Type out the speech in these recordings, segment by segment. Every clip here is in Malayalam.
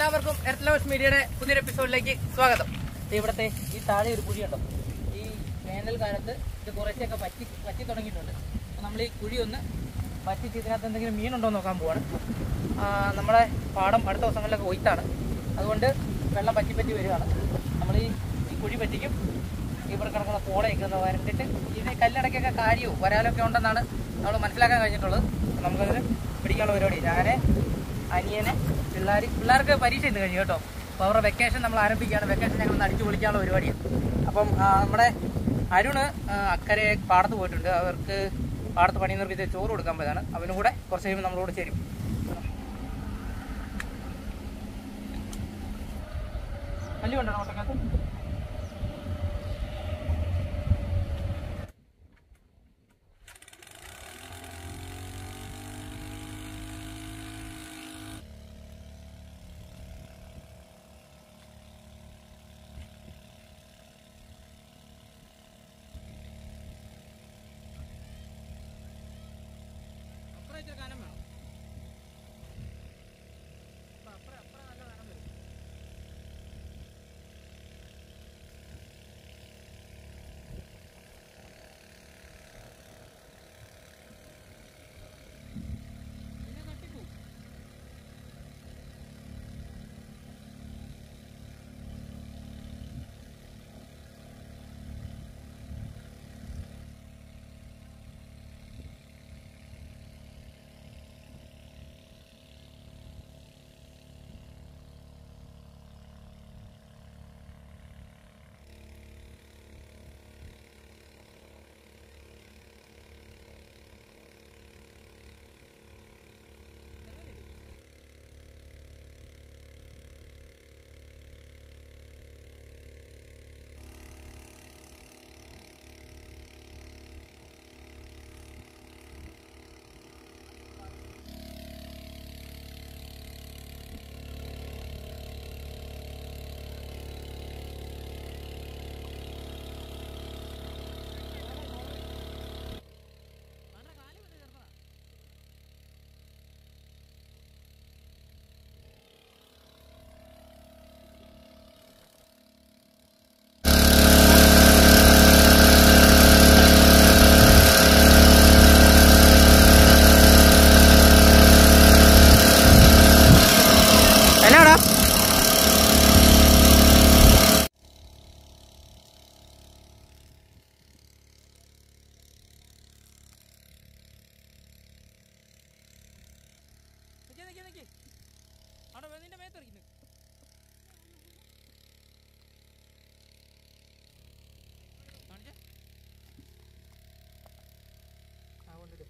എല്ലാവർക്കും എർത്ത് ലവേഴ്സ് മീഡിയയുടെ പുതിയൊരു എപ്പിസോഡിലേക്ക് സ്വാഗതം ദേ ഇവിടുത്തെ ഈ താഴെ ഒരു കുഴിയുണ്ടോ ഈ വേനൽ കാലത്ത് ഇത് കുറച്ചൊക്കെ പറ്റി പറ്റി തുടങ്ങിയിട്ടുണ്ട് അപ്പോൾ നമ്മൾ ഈ കുഴി ഒന്ന് പറ്റിച്ച് ഇതിനകത്ത് എന്തെങ്കിലും മീനുണ്ടോ എന്ന് നോക്കാൻ പോവാണ് ആ, നമ്മുടെ പാടം അടുത്ത ദിവസങ്ങളിലൊക്കെ ഒയ്ത്താണ് അതുകൊണ്ട് വെള്ളം പറ്റി പറ്റി വരികയാണ് നമ്മൾ ഈ ഈ കുഴി പറ്റിക്കും ഇവിടെ കിടക്കുന്ന പോളയൊക്കെ ഒന്ന് വരണ്ടിട്ട് ഇതിന് കല്ലടക്കൊക്കെ കാര്യവും വരാലൊക്കെ ഉണ്ടെന്നാണ് നമ്മൾ മനസ്സിലാക്കാൻ കഴിഞ്ഞിട്ടുള്ളത് അപ്പോൾ നമുക്കതിന് പിടിക്കാനുള്ള പരിപാടി ഞാന് അനിയനെ പിള്ളേർ പിള്ളേർക്ക് പരീക്ഷ ഇന്ന് കഴിഞ്ഞു കേട്ടോ അപ്പോൾ അവരുടെ വെക്കേഷൻ നമ്മൾ ആരംഭിക്കുകയാണ് വെക്കേഷൻ ഞങ്ങൾ ഒന്ന് അടിച്ചു പൊളിക്കാനുള്ള പരിപാടിയാണ് അപ്പം ആ, നമ്മുടെ അരുണ് ആ, അക്കരെ പാടത്ത് പോയിട്ടുണ്ട് അവർക്ക് പാടത്ത് പണിയുന്നവർക്ക് ഇത് ചോറ് കൊടുക്കാൻ പോയതാണ് അവനും കൂടെ കുറച്ച് കഴിയുമ്പോൾ നമ്മളോട് ചേരും വലിയ ഉണ്ടോ ഓട്ടക്കകത്ത് അപ്പുറം ഇച്ചിരി കനം വേണം അപ്പുറം അപ്പുറം അപ്പുറം നല്ല കനം വരും പിന്നെ തട്ടിപ്പോവും അവരുടെ കാല് വന്ന് ചേർന്നതാ എന്നാടാ നിക്ക് നിക്ക് നിക്ക് അവിടെ വേ- നിന്റെ മേത്തെറിക്കുന്നു കാണിച്ചേ ആ കൊണ്ടിട്ട്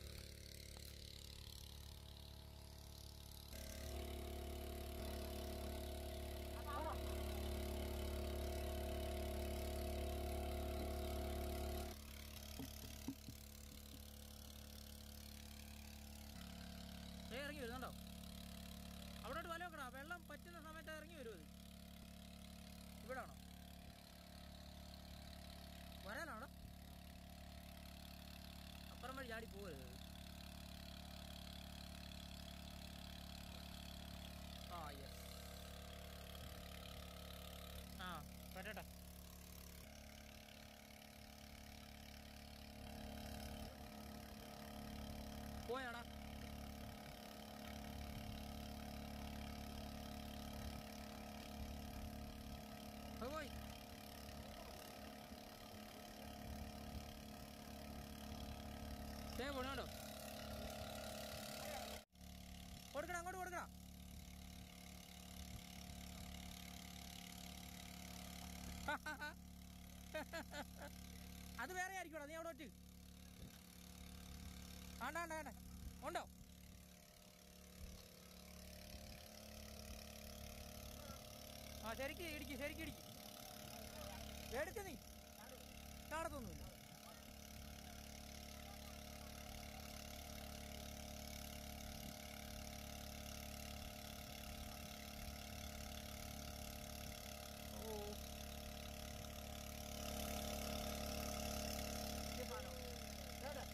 ദേ ഇറങ്ങി വരുന്നുണ്ടോ അവിടോട്ട് വല വെക്കണോ വെള്ളം പറ്റുന്ന സമയത്ത് ഇറങ്ങി വരുമോ ഇത് ഇവിടാണോ വരാനാണോ അപ്പുറം വഴി ചാടി പോകരുത് ആ യെസ് ആ പറ്റട്ടെ പോയാടാ അത് പോയി ദേ പോണോ കൊടുക്കണം അങ്ങോട്ട് കൊടുക്കണം അത് വേറെ ആയിരിക്കും നീ അവിടെ ഒറ്റ് ആണ്ട ആണ്ട ആണ്ട ഉണ്ടോ ആ ശരിക്ക് ഇടിക്ക് ശരിക്ക് ഇടിക്ക് എടുക്ക് നീ ചാടത്തൊന്നുമില്ല ഓ ഇത് സാധനം. ദേ, ദേ.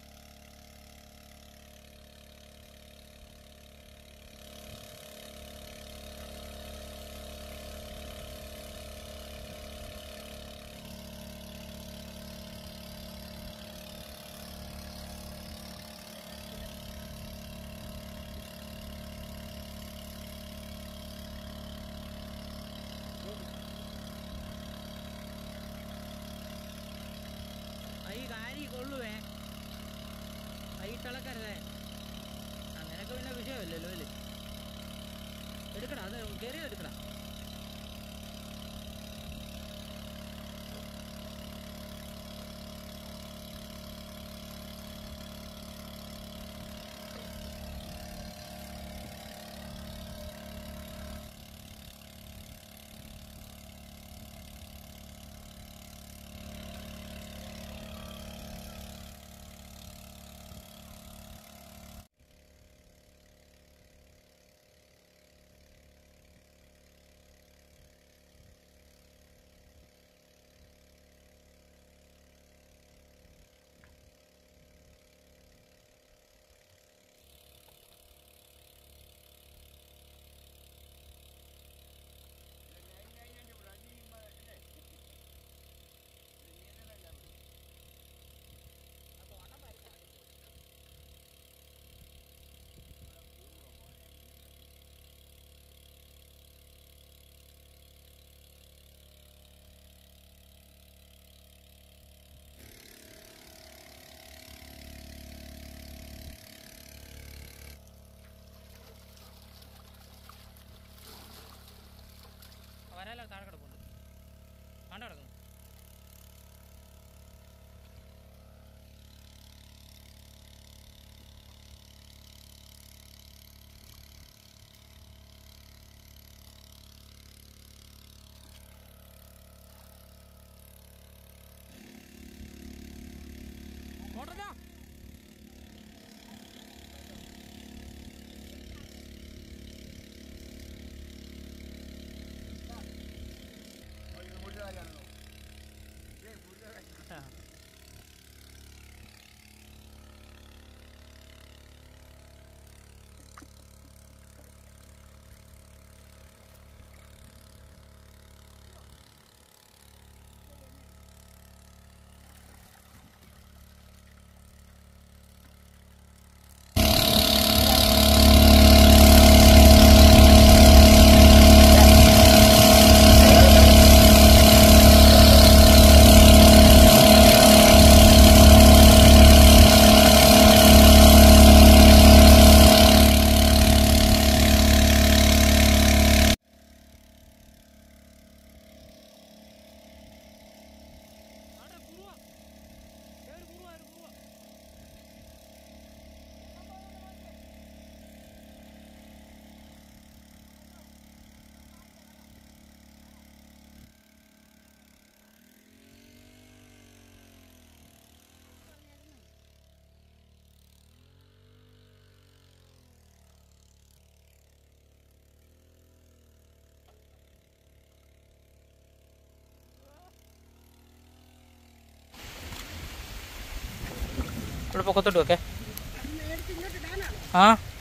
കാരി കൊള്ളുവേ വൈകിട്ടിളക്കരുതേ ആ നിനക്ക് പിന്നെ വിഷയമില്ലല്ലോ അല്ലേ എടുക്കടാ അത് കയറി എടുക്കടാ വരാല താഴെ കിടപ്പുണ്ട് കണ്ട കിടക്കുന്നു ഓടരാ ആ. ആടെ കുറുവ. കേറി കുറുവ, ഒരു കുറുവ. ഇവിടെ പൊക്കത്തോട്ട് വെക്കേ ആ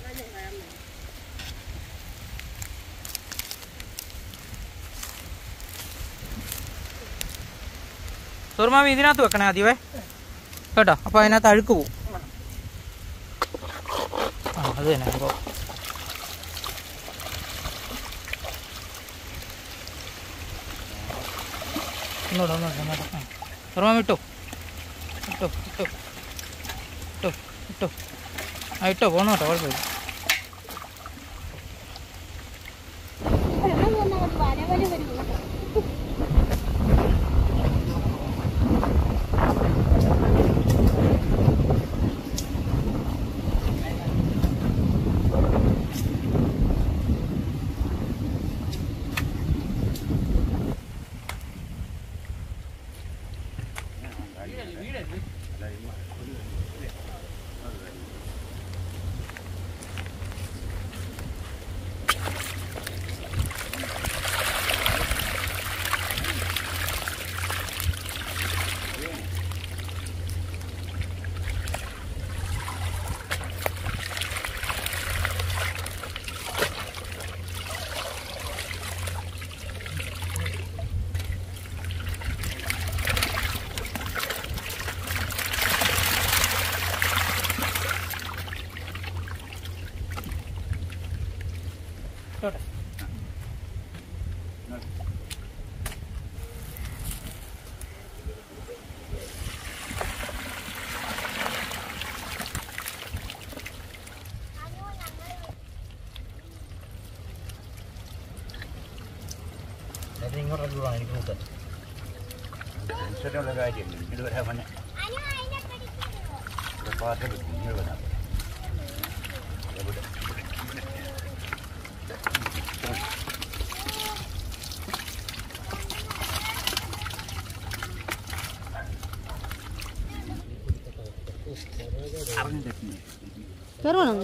സുർമാവി ഇതിനകത്ത് വെക്കണേ ആദ്യമേ കേട്ടോ അപ്പൊ അതിനകത്ത് അഴുക്ക് പോവും ആ അത് തന്നെ അപ്പൊ ഒന്നുകൂടെ ഒന്നുകൂടെ ഒന്നുകൂടെ ആ സുർമാവി ഇട്ടോ ഇട്ടോ ഇട്ടോ ഇട്ടോ ഇട്ടോ ആ ഇട്ടോ പോണോ കേട്ടോ കുഴപ്പമില്ല ഇങ്ങോട്ടൊക്കെ എനിക്ക് നോക്കാം ടെൻഷനുള്ള കാര്യം ഇത് വരാൻ പറഞ്ഞ പാത്രം ഇങ്ങനെ വരാം എവിടെ കയറുവാണോ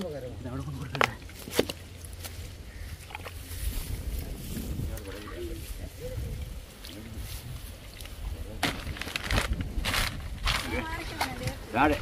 താഴെ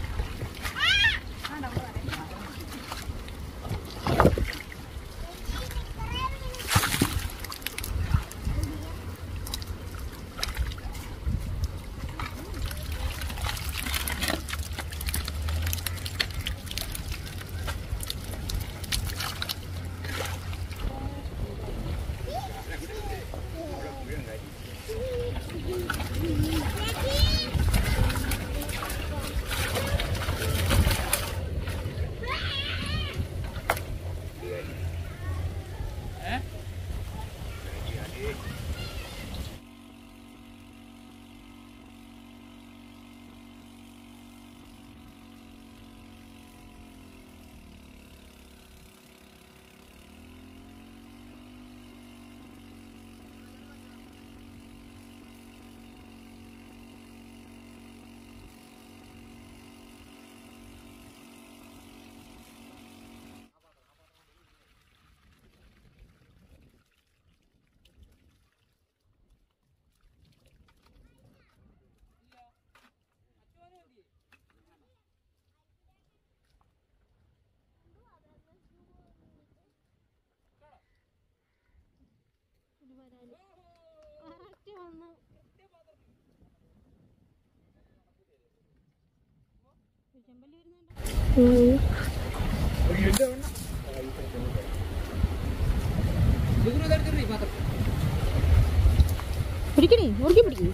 പിടിക്കണേ മുറുക്കി പിടിക്കണേ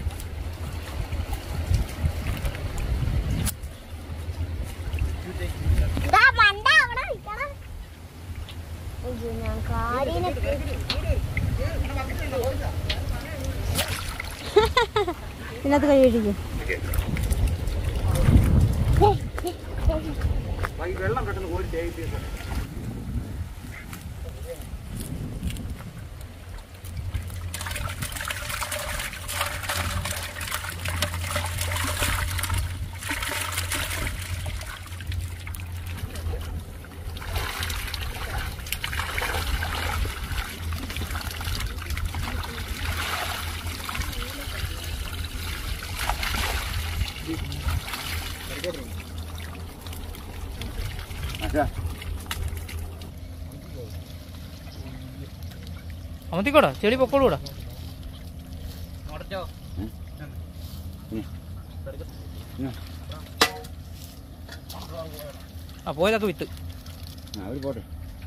ഞാൻ കാര്യം ഇതിനകത്ത് കൈ കഴിക്കും വെള്ളം പെട്ടെന്ന് കോരി തേയിച്ച് അച്ഛാ അമത്തിക്കോടാ ചെളി പൊക്കോളൂടാ ആ പോയതൊക്കെ വിത്ത് ആ അവർ പോട്ടെ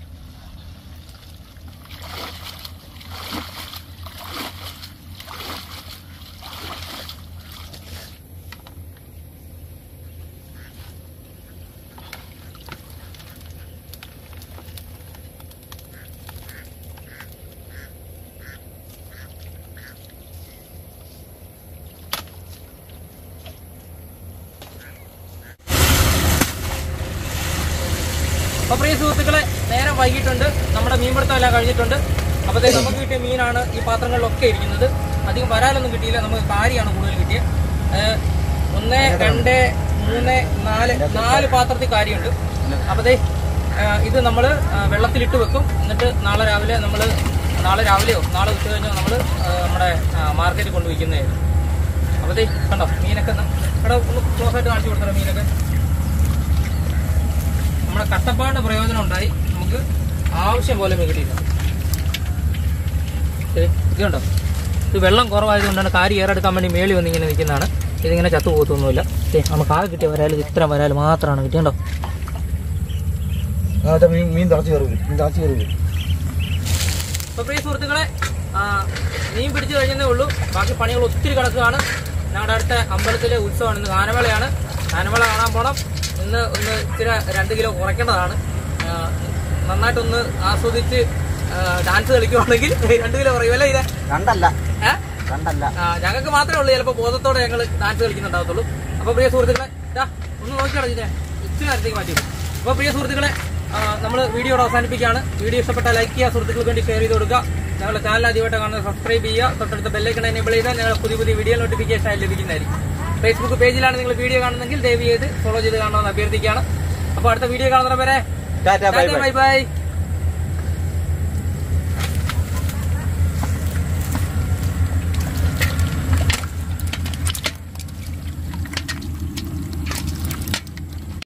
അപ്പൊ പ്രിയ സുഹൃത്തുക്കളെ നേരം വൈകിട്ടുണ്ട് നമ്മുടെ മീൻപിടുത്തം എല്ലാം കഴിഞ്ഞിട്ടുണ്ട് അപ്പോഴത്തേക്ക് നമുക്ക് കിട്ടിയ മീനാണ് ഈ പാത്രങ്ങളിലൊക്കെ ഇരിക്കുന്നത് അധികം വരാലൊന്നും കിട്ടിയില്ല നമുക്ക് കാരിയാണ് കൂടുതൽ കിട്ടിയത് ഏഹ്, ഒന്ന് രണ്ട് മൂന്ന് നാല് നാല് പാത്രത്തിൽ കാരിയുണ്ട് അപ്പതേ ഇത് നമ്മൾ വെള്ളത്തിലിട്ട് വെക്കും എന്നിട്ട് നാളെ രാവിലെ നമ്മൾ നാളെ രാവിലെയോ നാളെ ഉച്ച കഴിഞ്ഞോ നമ്മൾ നമ്മുടെ മാർക്കറ്റിൽ കൊണ്ട് വയ്ക്കുന്നതായിരുന്നു അപ്പതേ കണ്ടോ മീനൊക്കെ ന- ഇവിടെ ഒന്ന് ക്ലോസ് ആയിട്ട് കാണിച്ചു കൊടുത്തോ മീനൊക്കെ നമ്മുടെ കഷ്ടപ്പാടിന്റെ പ്രയോജനം ഉണ്ടായി നമുക്ക് ആവശ്യം പോലെ മീൻ കിട്ടിയിട്ടുണ്ട് ദേ, ഇത് കണ്ടോ ഇത് വെള്ളം കുറവായതുകൊണ്ടാണ് കാരി ഏറെടുക്കാൻ വേണ്ടി മേളി വന്ന് ഇങ്ങനെ നിൽക്കുന്നതാണ് ഇതിങ്ങനെ ചത്തു പോകത്തൊന്നുമില്ല ഏ നമുക്ക് ആകെ കിട്ടിയ വരാൽ ഇത്ര വരാൽ മാത്രമാണ് കിട്ടിയണ്ടോ മീൻ മീൻ തിളച്ച് കയറി മീൻ തിളച്ച് കയറി അപ്പൊ പ്രിയ സുഹൃത്തുക്കളെ ആ, മീൻ പിടിച്ചു കഴിഞ്ഞതേ ഉള്ളൂ ബാക്കി പണികൾ ഒത്തിരി കിടക്കുകയാണ് ഞങ്ങളുടെ അടുത്ത അമ്പലത്തിലെ ഉത്സവമാണ് ഇന്ന് ഗാനമേളയാണ് ഗാനമേള കാണാൻ പോണം ഇന്ന് ഒന്ന് ഇച്ചിരി രണ്ട് കിലോ കുറയ്ക്കേണ്ടതാണ് ആ, നന്നായിട്ടൊന്ന് ആസ്വദിച്ച് ഡാൻസ് കളിക്കുവാണെങ്കിൽ രണ്ടു കിലോ പറയുമല്ലേ ഇത് കണ്ടല്ല ഏഹ് കണ്ടല്ല ഞങ്ങൾക്ക് മാത്രമേ ഉള്ളൂ ചിലപ്പോൾ ബോധത്തോടെ ഞങ്ങൾ ഡാൻസ് കളിക്കുന്നുണ്ടാവത്തുള്ളൂ അപ്പോൾ പ്രിയ സുഹൃത്തുക്കളെ ഇതാ ഒന്ന് നോക്കിയാണോ ഇതിനെ ഇച്ചിരി നേരത്തേക്ക് മാറ്റി അപ്പോൾ പ്രിയ സുഹൃത്തുക്കളെ നമ്മൾ വീഡിയോയുടെ അവസാനിപ്പിക്കുകയാണ് വീഡിയോ ഇഷ്ടപ്പെട്ടാൽ ലൈക്ക് ചെയ്യുക സുഹൃത്തുക്കൾക്ക് വേണ്ടി ഷെയർ ചെയ്ത് കൊടുക്കുക ഞങ്ങളുടെ ചാനൽ ആദ്യമായിട്ട് കാണുന്നത് സബ്സ്ക്രൈബ് ചെയ്യുക തൊട്ടടുത്ത ബെല്ലൈക്കൺ എനേബിൾ ചെയ്താൽ ഞങ്ങൾ പുതിയ പുതിയ വീഡിയോ നോട്ടിഫിക്കേഷൻ ആയി ലഭിക്കുന്നതായിരിക്കും ഫേസ്ബുക്ക് പേജിലാണ് നിങ്ങൾ വീഡിയോ കാണുന്നതെങ്കിൽ ദയവ് ചെയ്ത് ഫോളോ ചെയ്ത് കാണണമെന്ന് അഭ്യർത്ഥിക്കുകയാണ് അപ്പോൾ അടുത്ത വീഡിയോ കാണുന്നവരെ tata bye bye bye by